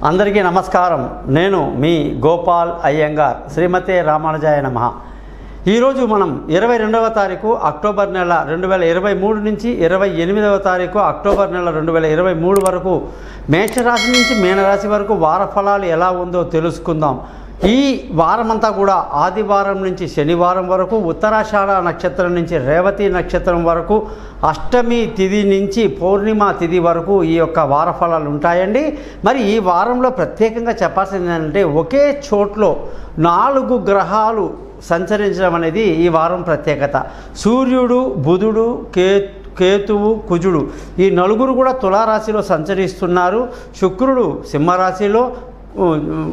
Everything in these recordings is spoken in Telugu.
అందరికీ నమస్కారం నేను మీ గోపాల్ అయ్యంగార్ శ్రీమతే రామానుజాయ నమ ఈరోజు మనం ఇరవై రెండవ తారీఖు అక్టోబర్ నెల రెండు వేల ఇరవై మూడు నుంచి ఇరవై ఎనిమిదవ తారీఖు అక్టోబర్ నెల రెండు వేల ఇరవై మూడు వరకు మేషరాశి నుంచి మీనరాశి వరకు వార ఫలాలు ఎలా ఉందో తెలుసుకుందాం ఈ వారమంతా కూడా ఆదివారం నుంచి శనివారం వరకు ఉత్తరాషాఢ నక్షత్రం నుంచి రేవతి నక్షత్రం వరకు అష్టమి తిథి నుంచి పౌర్ణిమ తిథి వరకు ఈ యొక్క వార ఫలాలు ఉంటాయండి మరి ఈ వారంలో ప్రత్యేకంగా చెప్పాల్సింది ఏంటంటే ఒకే చోట్లో నాలుగు గ్రహాలు సంచరించడం అనేది ఈ వారం ప్రత్యేకత సూర్యుడు బుధుడు కే కేతువు కుజుడు ఈ నలుగురు కూడా తులారాశిలో సంచరిస్తున్నారు శుక్రుడు సింహరాశిలో ఉ,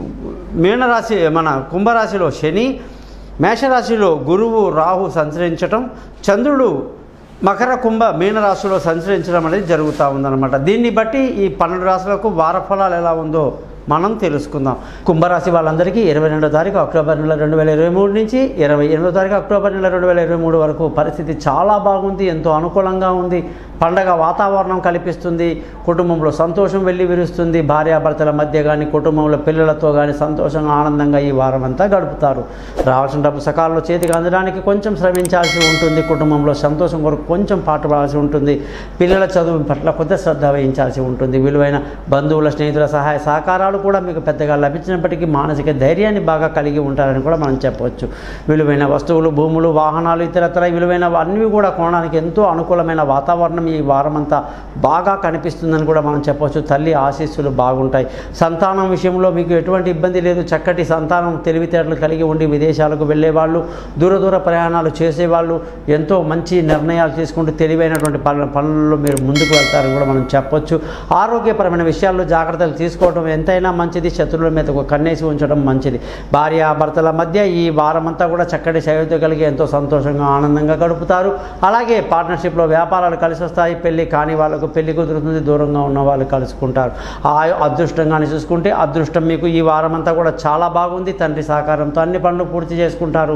మీనరాశి మన కుంభరాశిలో శని మేషరాశిలో గురువు రాహు సంచరించటం చంద్రుడు మకర కుంభ మీనరాశిలో సంచరించడం అనేది జరుగుతూ ఉందన్నమాట దీన్ని బట్టి ఈ పన్నెండు రాశులకు వారఫలాలు ఎలా ఉందో మనం తెలుసుకుందాం కుంభరాశి వాళ్ళందరికీ ఇరవై రెండో తారీఖు అక్టోబర్ నెల రెండు వేల ఇరవై మూడు నుంచి ఇరవై ఎనిమిదో తారీఖు అక్టోబర్ నెల రెండు వేల ఇరవై మూడు వరకు పరిస్థితి చాలా బాగుంది ఎంతో అనుకూలంగా ఉంది పండగ వాతావరణం కల్పిస్తుంది కుటుంబంలో సంతోషం వెళ్ళి విరుస్తుంది భార్యాభర్తల మధ్య కానీ కుటుంబంలో పిల్లలతో కానీ సంతోషంగా ఆనందంగా ఈ వారం అంతా గడుపుతారు రావాల్సిన డబ్బు సకాలంలో చేతికి అందడానికి కొంచెం శ్రమించాల్సి ఉంటుంది కుటుంబంలో సంతోషం కొరకు కొంచెం పాటుపడాల్సి ఉంటుంది పిల్లల చదువు పట్ల కొత్త శ్రద్ధ వహించాల్సి ఉంటుంది విలువైన బంధువుల స్నేహితుల సహాయ సహకారాలు కూడా మీకు పెద్దగా లభించినప్పటికీ మానసిక ధైర్యాన్ని బాగా కలిగి ఉంటారని కూడా మనం చెప్పవచ్చు విలువైన వస్తువులు భూములు వాహనాలు ఇతరత్ర విలువైన అన్నీ కూడా కొనడానికి ఎంతో అనుకూలమైన వాతావరణం ఈ వారం అంతా బాగా కనిపిస్తుందని కూడా మనం చెప్పవచ్చు తల్లి ఆశీస్సులు బాగుంటాయి సంతానం విషయంలో మీకు ఎటువంటి ఇబ్బంది లేదు చక్కటి సంతానం తెలివితేటలు కలిగి ఉండి విదేశాలకు వెళ్ళేవాళ్ళు దూర దూర ప్రయాణాలు చేసేవాళ్ళు ఎంతో మంచి నిర్ణయాలు తీసుకుంటూ తెలివైనటువంటి పనుల పనుల్లో మీరు ముందుకు వెళ్తారని కూడా మనం చెప్పొచ్చు ఆరోగ్యపరమైన విషయాల్లో జాగ్రత్తలు తీసుకోవడం ఎంతైనా మంచిది శత్రువుల మీద ఒక కన్నేసి ఉంచడం మంచిది భార్య భర్తల మధ్య ఈ వారం అంతా కూడా చక్కటి సయోధ్య కలిగి ఎంతో సంతోషంగా ఆనందంగా గడుపుతారు అలాగే పార్ట్నర్షిప్లో వ్యాపారాలు కలిసి వస్తాయి పెళ్లి కాని వాళ్ళకు పెళ్లి కుదురుతుంది దూరంగా ఉన్న వాళ్ళు కలుసుకుంటారు ఆ అదృష్టంగానే చూసుకుంటే అదృష్టం మీకు ఈ వారం అంతా కూడా చాలా బాగుంది తండ్రి సహకారంతో అన్ని పనులు పూర్తి చేసుకుంటారు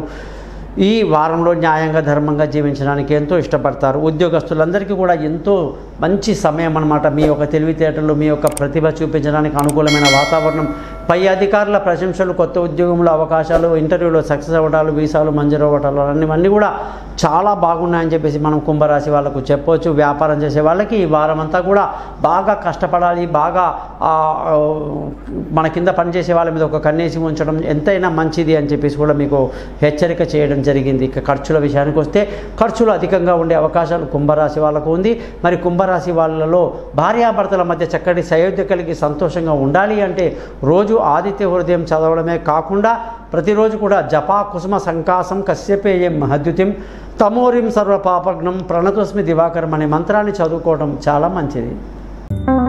ఈ వారంలో న్యాయంగా ధర్మంగా జీవించడానికి ఎంతో ఇష్టపడతారు ఉద్యోగస్తులందరికీ కూడా ఎంతో మంచి సమయం అన్నమాట మీ యొక్క తెలివితేటలు మీ యొక్క ప్రతిభ చూపించడానికి అనుకూలమైన వాతావరణం పై అధికారుల ప్రశంసలు కొత్త ఉద్యోగంలో అవకాశాలు ఇంటర్వ్యూలో సక్సెస్ అవ్వడాలు వీసాలు మంజూరు అవ్వటాలు అన్నీ కూడా చాలా బాగున్నాయని చెప్పేసి మనం కుంభరాశి వాళ్ళకు చెప్పవచ్చు వ్యాపారం చేసే వాళ్ళకి ఈ వారం అంతా కూడా బాగా కష్టపడాలి బాగా ఆ, ఆ, మన కింద పనిచేసే వాళ్ళ మీద ఒక కన్నేసి ఉంచడం ఎంతైనా మంచిది అని చెప్పేసి కూడా మీకు హెచ్చరిక చేయడం జరిగింది ఇక ఖర్చుల విషయానికి వస్తే ఖర్చులు అధికంగా ఉండే అవకాశాలు కుంభరాశి వాళ్ళకు ఉంది మరి కుంభరాశి వాళ్ళలో భార్యాభర్తల మధ్య చక్కటి సయోధ్య కలిగి సంతోషంగా ఉండాలి అంటే రోజు ఆదిత్య హృదయం చదవడమే కాకుండా ప్రతిరోజు కూడా జపా కుసుమ సంకాసం కశ్యపేయం మహద్యుతిం తమోరిం సర్వ పాపగ్నం ప్రణతోస్మి దివాకరం అనే మంత్రాన్ని చదువుకోవడం చాలా మంచిది